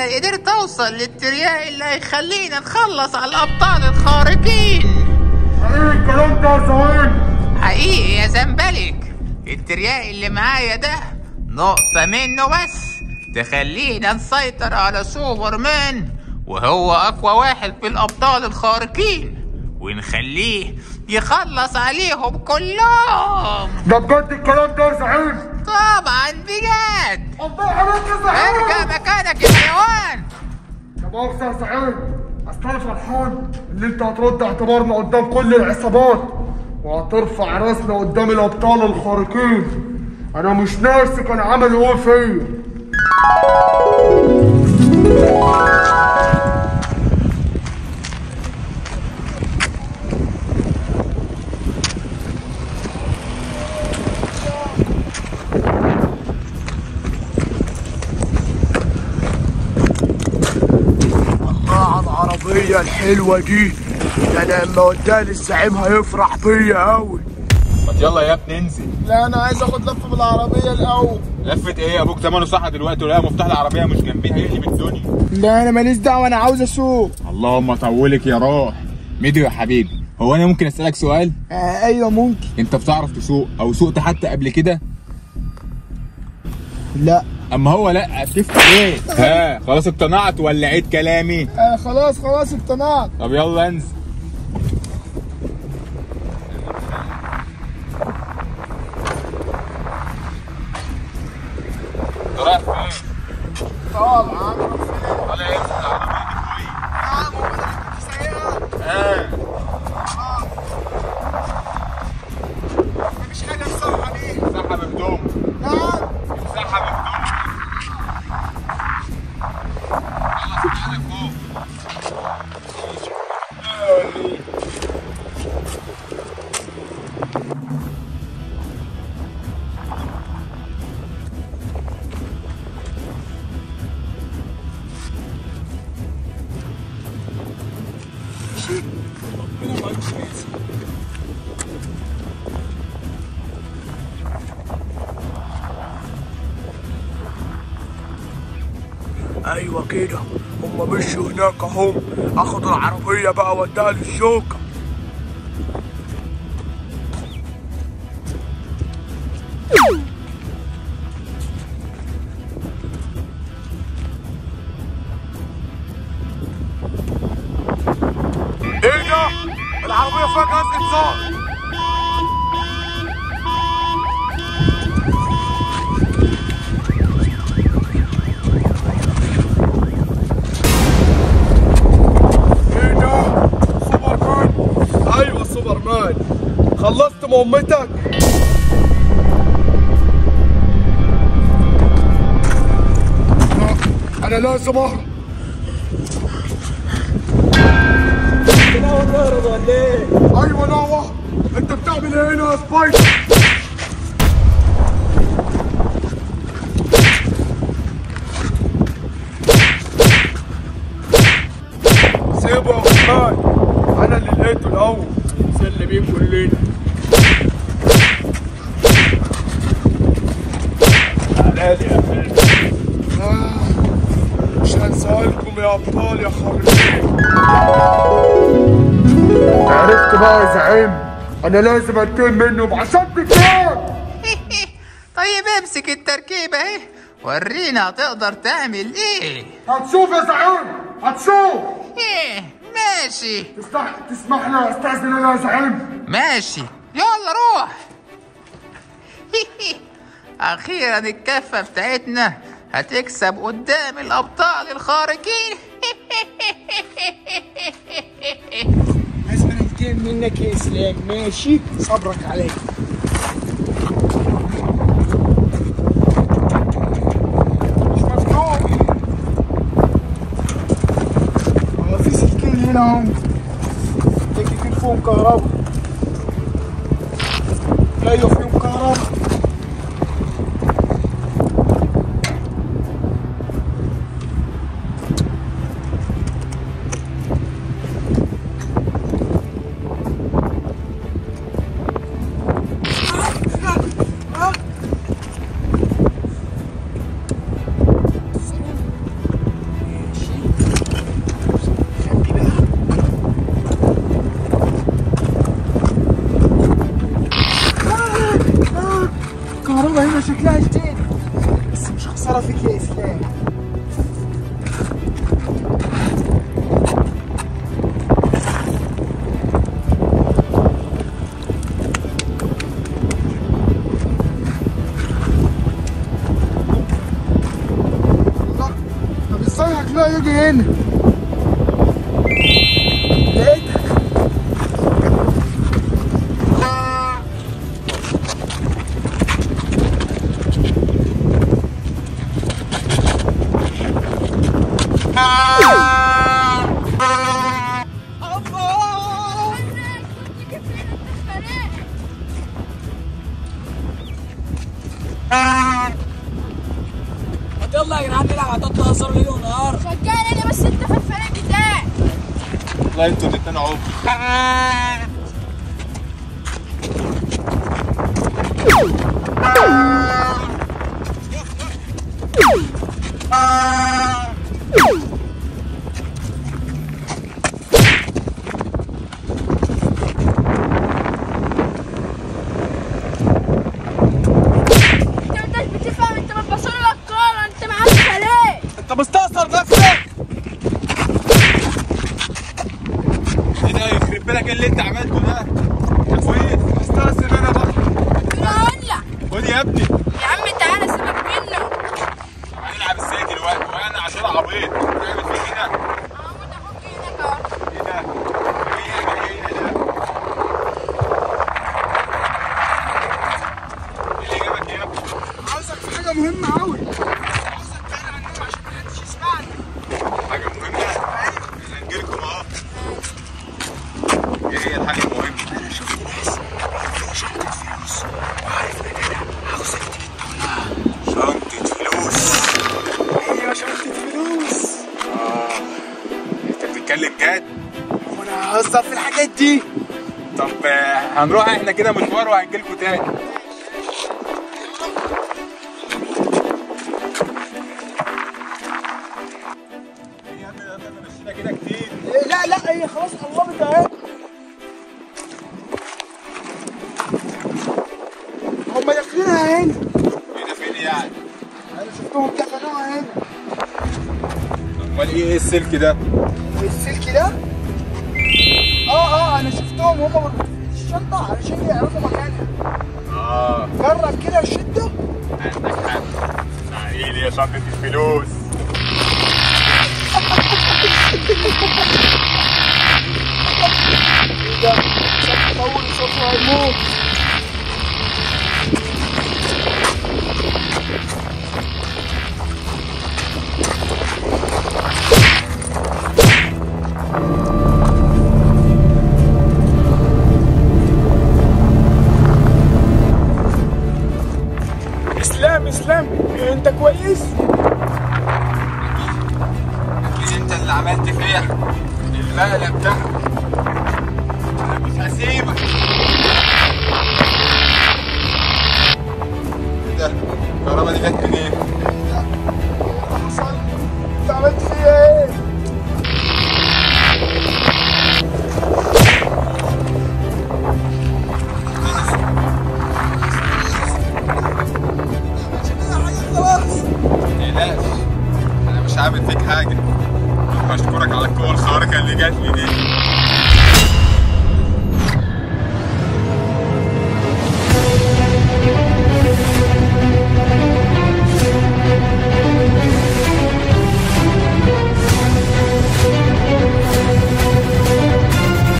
انا قدرت اوصل للترياق اللي هيخلينا نخلص على الابطال الخارقين ايه الكلام ده يا زعيم حقيقي يا زنبلك الترياق اللي معايا ده نقطة منه بس تخلينا نسيطر على سوبرمان وهو أقوى واحد في الأبطال الخارقين ونخليه يخلص عليهم كلهم ده بجد الكلام ده يا زعيم طبعا بجد الله عليك يا زعيم ارجع مكانك يا حيوان لا مؤاخذة يا زعيم اصل انا فرحان ان انت هترد اعتبارنا قدام كل العصابات وهترفع راسنا قدام الابطال الخارقين انا مش ناسي كان عملوا ايه فيا الله على العربية الحلوة دي ده انا لما وداني الزعيم هيفرح بيا قوي ما يلا يا ابني انزل لا انا عايز اخد لفة بالعربية الاول لفت ايه ابوك تمنه صح دلوقتي ولا مفتاح العربيه مش جنبي تقلب الدنيا لا انا ماليش دعوة انا عاوز اسوق اللهم طولك يا روح ميدو يا حبيبي هو انا ممكن اسالك سؤال آه ايوه ممكن انت بتعرف تسوق او سوقت حتى قبل كده لا اما هو لا تفتح ايه ها خلاص اقتنعت ولا عيد كلامي آه خلاص خلاص اقتنعت طب يلا انزل انت رايح فين؟ طبعا ولا ايه العربيه دي كويس ها مفيش حاجة الصراحة دي سحب هدوم نعم سحب هدوم يلا تعالى فوق ايوه كده هما مشوا هناك اهم اخدوا العربية بقى وديها للشوكة ايه ده؟ العربية فيها جهاز انذار ايه ده؟ سوبر مان ايوه سوبر مان خلصت مهمتك انا لازم اهرب ايوه نوع انت بتعمل ايه هنا يا سبايك سيبه يا عثمان انا اللي لقيته الاول نزلنا بيه كلنا تعالى لي يا فندم مش هنسألكم يا ابطال يا خارجين عرفت بقى يا زعيم انا لازم انتقم منهم عشان تكون طيب امسك التركيبة اهي ورينا هتقدر تعمل ايه هتشوف يا زعيم هتشوف ايه ماشي تسمح تسمح لي استاذن انا يا زعيم ماشي يلا روح اخيرا الكفة بتاعتنا هتكسب قدام الابطال الخارقين لازم انتقم منك يا اسلام ماشي صبرك علي مش مفتوح هو في سلكين هنا هم تكتب فيهم كهرباء ايوه فيهم كهرباء الكهرباء هنا شكلها جديد بس مش خساره فيك يا اسلام الله، طب ازاي هتلاقي يجي هنا لقيتك يلا يا جدعان نلعب هتقعد تهزروا ليل ونهار شجعني انا بس انت في الفريق بتاعي والله انتوا الاتنين عمر انت ما انتش بتفهم انت بتبصر لك كوره انت معاك فريق انت مستقصر نفسك ايه ده يخرب بالك اللي انت عملته ده يا اخويا استأذن انا بقى انا اقول لك خد يا ابني يا عم تعالى سيبك منه هنلعب ازاي دلوقتي وانا عشان عبيط تعمل في كده عمود اخوك هناك اهو ايه ده ايه يعمل ايه ده ايه اللي جابك يا ابني عاوزك في حاجه مهمه قوي عاوزك بعيد عننا عشان محدش يسمعنا حاجه مهمه هنجيلكم اهو ايه هي الحاجه المهمه انا شفت ناس فيها شنطه فلوس وعارف مكانها عاوزك شنطه فلوس هي شنطه فلوس انت بتتكلم جد وانا هزر في الحاجات دي طب آه، هنروح احنا كده مشوار وهنجيلكوا تاني ايه يا ابني ده احنا مشينا كده كتير إيه، لا لا هي خلاص قربت اهي هم داخلينها هنا ايه ده فين يعني انا شفتهم دخلوها هنا امال ايه ايه السلك ده السلك ده اه اه انا شفتهم هم مربوطين في الشنطه علشان يعرفوا مكانها اه جرب كده وشده عندك حق ايه دي يا شنطه الفلوس ده شكله طول شكله هيموت اسلام اسلام انت كويس؟ ايه انت اللي عملت فيها المقلب ده انا مش هسيبك ايه ده الكهرباء دي جت منين حصل انت عملت فيا ايه؟ خلاص متقلقش انا مش عامل فيك حاجه بشكرك على القوه الخارقه اللي جات لي دي